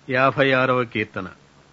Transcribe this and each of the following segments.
యాభై ఆరవ కీర్తన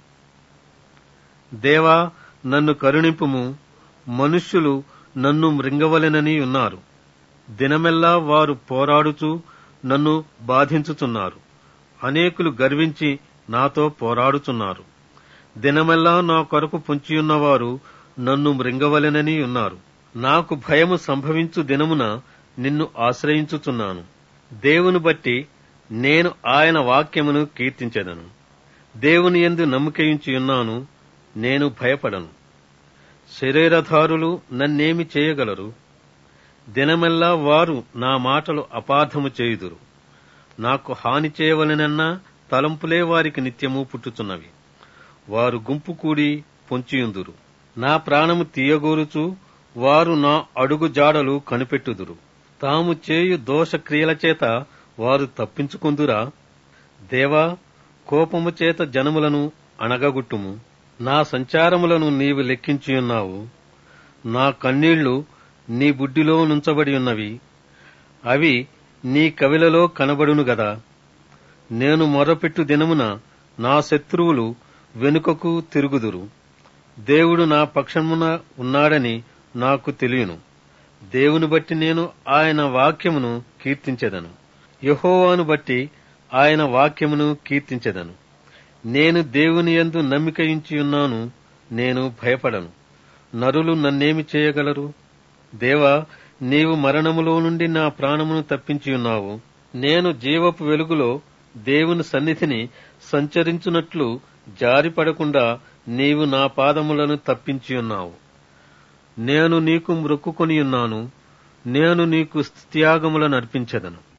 దేవా నన్ను కరుణింపుము మనుష్యులు నన్ను మృంగవలెనని ఉన్నారు దినమెల్లా వారు పోరాడుచూ నన్ను బాధించుచున్నారు అనేకులు గర్వించి నాతో పోరాడుచున్నారు దినమెల్లా నా కొరకు పొంచియున్నవారు నన్ను మృంగవలెనని ఉన్నారు నాకు భయము సంభవించు దినమున నిన్ను ఆశ్రయించుచున్నాను దేవుని బట్టి నేను ఆయన వాక్యమును కీర్తించెదను దేవుని ఎందు నమ్మకయించియున్నాను నేను భయపడను శరీరధారులు నన్నేమి చేయగలరు దినమెల్లా వారు నా మాటలు అపార్థము చేయుదురు నాకు హాని చేయవలెనన్నా తలంపులే వారికి నిత్యము పుట్టుచున్నవి వారు గుంపు కూడి పొంచియుందురు నా ప్రాణము తీయగోరుచు వారు నా అడుగు జాడలు కనిపెట్టుదురు తాము చేయు దోష క్రియల చేత వారు తప్పించుకుందురా దేవా కోపము చేత జనములను అణగగుట్టుము నా సంచారములను నీవు లెక్కించియున్నావు నా కన్నీళ్లు నీ బుడ్డిలో నుంచబడి ఉన్నవి అవి నీ కవిలలో కనబడును గదా నేను మొరపెట్టు దినమున నా శత్రువులు వెనుకకు తిరుగుదురు దేవుడు నా పక్షమున ఉన్నాడని నాకు తెలియను దేవుని బట్టి నేను ఆయన వాక్యమును కీర్తించెదను యహోవాను బట్టి ఆయన వాక్యమును కీర్తించెదను నేను దేవుని యందు నమ్మికయించి ఉన్నాను నేను భయపడను నరులు నన్నేమి చేయగలరు దేవా నీవు మరణములో నుండి నా ప్రాణమును తప్పించి ఉన్నావు నేను జీవపు వెలుగులో దేవుని సన్నిధిని సంచరించున్నట్లు జారిపడకుండా నీవు నా పాదములను తప్పించి ఉన్నావు నేను నీకు మ్రొక్కుకొని ఉన్నాను నేను నీకు త్యాగములను అర్పించదను